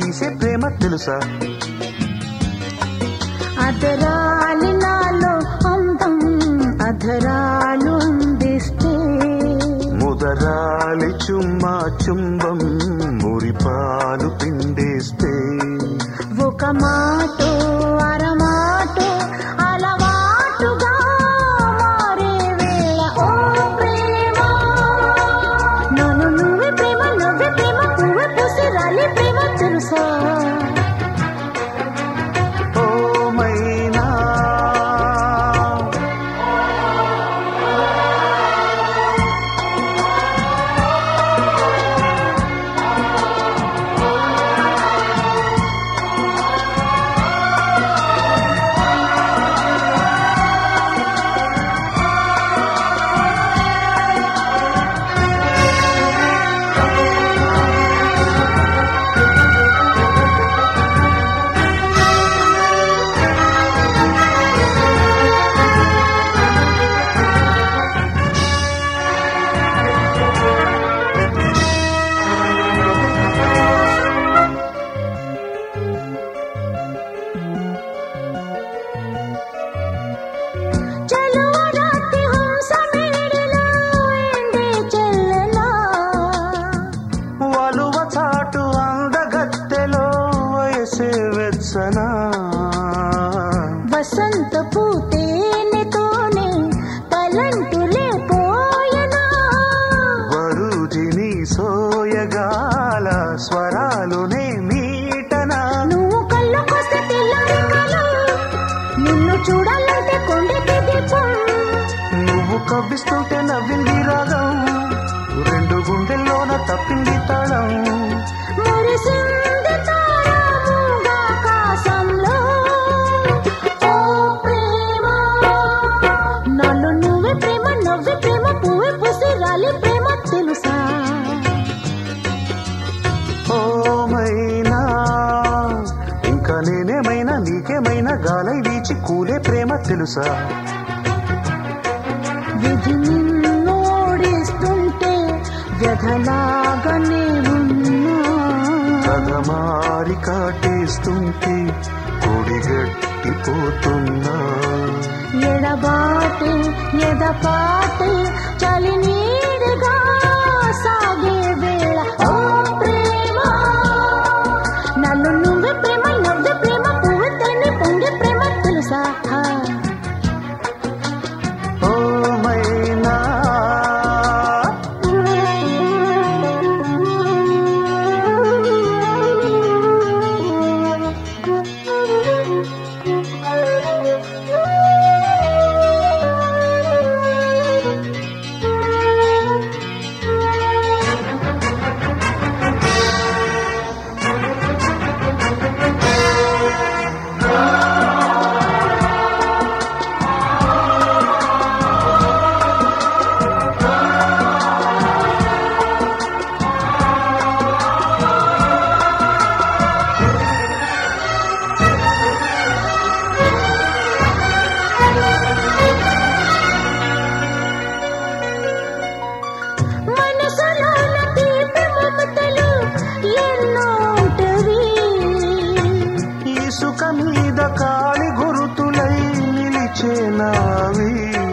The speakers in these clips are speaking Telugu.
తీసే ప్రేమ తెలుసా అదరాలి నాలో అందం అధరాలు అందిస్తే ముదరాలి చుమ్మా చుంబం మురిపాలు పిండేస్తే ఒక మాట అరమాట అలవాటుగా మారే వేళ ఓ ప్రేమ నన్ను నువ్వే ప్రేమ నువ్వే ప్రేమ పువ్వే పూసి రాలి ప్రేమ తెలుసా ఓ మైనా చలో రాత్రి హంస మేడలో ఎండే చెల్లెలా వలువ చాటు అందగత్తెలో వయసే వెచ్చనా వసంత పూతేనెతోనే తలంటులే పోయనా వరుజిని సోయగాల స్వరాలునే మీటనా నువ్వు కళ్ళకొస్తే తెల్లని కలు నిన్ను చూడాలంటే కొండకి దీపం నువ్వు కవ్విస్తుంటే నవ్వింది రాగం రెండు గుండెల్లోన తప్పింది తాళం మురిసింది తారాముగాకాశంలో. ఓ ప్రేమ, నాలో నువ్వే ప్రేమ నవ్వే ప్రేమ పువ్వే పూసి రాలి ప్రేమ తెలుసా ఓ మైనా ఇంకా నేనేమైనా నీకేమైనా గాలై వీచి కూలే ప్రేమ తెలుసా విధి నిన్ను ఓడిస్తుంటే వ్యధలాగానే ఉన్నా కథమారి కాటేస్తుంటే కొడిగట్టిపోతున్నా ఎడబాటు ఎదపాటు చలి నీరుగా సాగే వేళ ఓ ప్రేమ నన్ను నువ్వే ప్రేమ నవ్వే ప్రేమ పువ్వు తేనె పొంగే ప్రేమ తెలుసా ఓ మైనా మనసులోన తీపి మమతలు ఎన్నో ఉంటవి ఇసుక మీద కాలి గురుతులై నిలిచేనావి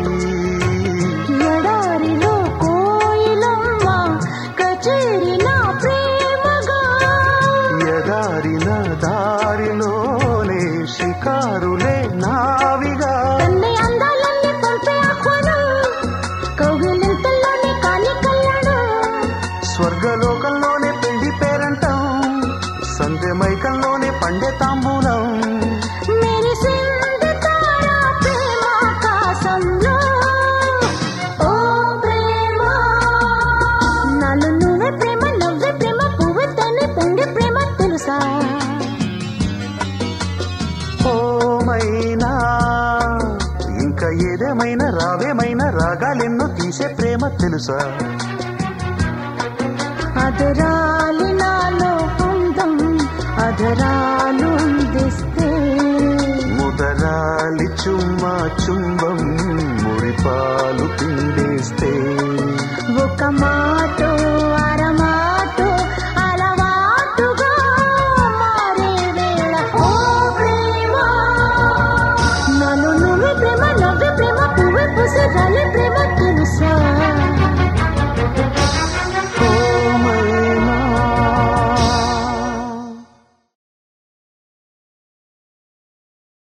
ఎడారిలో కోయిలమ్మ కచేరిన ప్రేమగా ఎదారిన దారిలోనే షికారులే నావిగా తండ్రి అందాలన్నీ పంపే ఆహ్వానం కౌగిలింతల్లోనే కాని కళ్యాణం స్వర్గలోకంలోనే పెళ్లి పేరంటం సంధ్య మైకంలోనే పండే తాంబూలం మెరిసింది తారా ప్రేమాకాశంలో. ఓ ప్రేమ, నాలో నువ్వే ప్రేమ నవ్వే ప్రేమ పువ్వు తనే పొంగే ప్రేమ తెలుసా ఓ మైనా ఇంకా ఏదేమైనా రావేమైనా రాగాలెన్నో తీసే ప్రేమ తెలుసా అదరాలి నాలో అందం అదరాలు అందిస్తే ముదరాలి చుమ్మా చుంబం మురిపాలు పిండేస్తే ఒక మాట